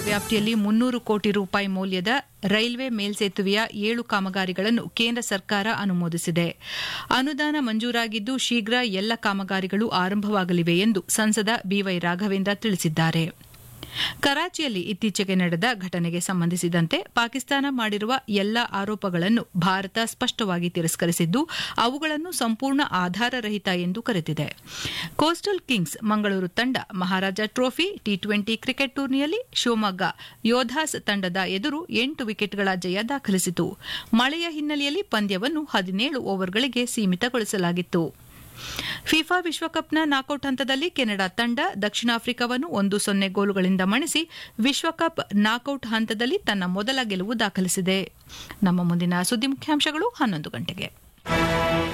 ವ್ಯಾಪ್ತಿಯಲ್ಲಿ ಮುನ್ನೂರು ಕೋಟಿ ರೂಪಾಯಿ ಮೌಲ್ಯದ ರೈಲ್ವೆ ಮೇಲ್ಸೇತುವೆಯ ಏಳು ಕಾಮಗಾರಿಗಳನ್ನು ಕೇಂದ್ರ ಸರ್ಕಾರ ಅನುಮೋದಿಸಿದೆ ಅನುದಾನ ಮಂಜೂರಾಗಿದ್ದು ಶೀಘ್ರ ಎಲ್ಲ ಕಾಮಗಾರಿಗಳು ಆರಂಭವಾಗಲಿವೆ ಎಂದು ಸಂಸದ ಬಿವೈ ರಾಘವೇಂದ್ರ ತಿಳಿಸಿದ್ದಾರೆ ಕರಾಚಿಯಲ್ಲಿ ಇತ್ತೀಚೆಗೆ ನಡೆದ ಘಟನೆಗೆ ಸಂಬಂಧಿಸಿದಂತೆ ಪಾಕಿಸ್ತಾನ ಮಾಡಿರುವ ಎಲ್ಲ ಆರೋಪಗಳನ್ನು ಭಾರತ ಸ್ಪಷ್ಟವಾಗಿ ತಿರಸ್ಕರಿಸಿದ್ದು ಅವುಗಳನ್ನು ಸಂಪೂರ್ಣ ಆಧಾರರಹಿತ ಎಂದು ಕರೆದಿದೆ ಕೋಸ್ಟಲ್ ಕಿಂಗ್ಸ್ ಮಂಗಳೂರು ತಂಡ Maharaja Trophy T twenty cricket ಟೂರ್ನಿಯಲ್ಲಿ ಶಿವಮೊಗ್ಗ ಯೋಧಾಸ್ ತಂಡದ ಎದುರು ಎಂಟು ವಿಕೆಟ್ಗಳ ಜಯ ದಾಖಲಿಸಿತು ಮಳೆಯ ಹಿನ್ನೆಲೆಯಲ್ಲಿ ಪಂದ್ಯವನ್ನು ಹದಿನೇಳು ಓವರ್ಗಳಿಗೆ ಸೀಮಿತಗೊಳಿಸಲಾಗಿತ್ತು ಫಿಫಾ ವಿಶ್ವಕಪ್ನ ನಾಕೌಟ್ ಹಂತದಲ್ಲಿ ಕೆನಡಾ ತಂಡ ದಕ್ಷಿಣ ಆಫ್ರಿಕಾವನ್ನು ಒಂದು ಸೊನ್ನೆ ಗೋಲುಗಳಿಂದ ಮಣಿಸಿ ವಿಶ್ವಕಪ್ ನಾಕೌಟ್ ಹಂತದಲ್ಲಿ ತನ್ನ ಮೊದಲ ಗೆಲುವು ದಾಖಲಿಸಿದೆ ನಮ್ಮ ಮುಂದಿನ ಸುದ್ದಿ ಮುಖ್ಯಾಂಶಗಳು ಹನ್ನೊಂದು ಗಂಟೆಗೆ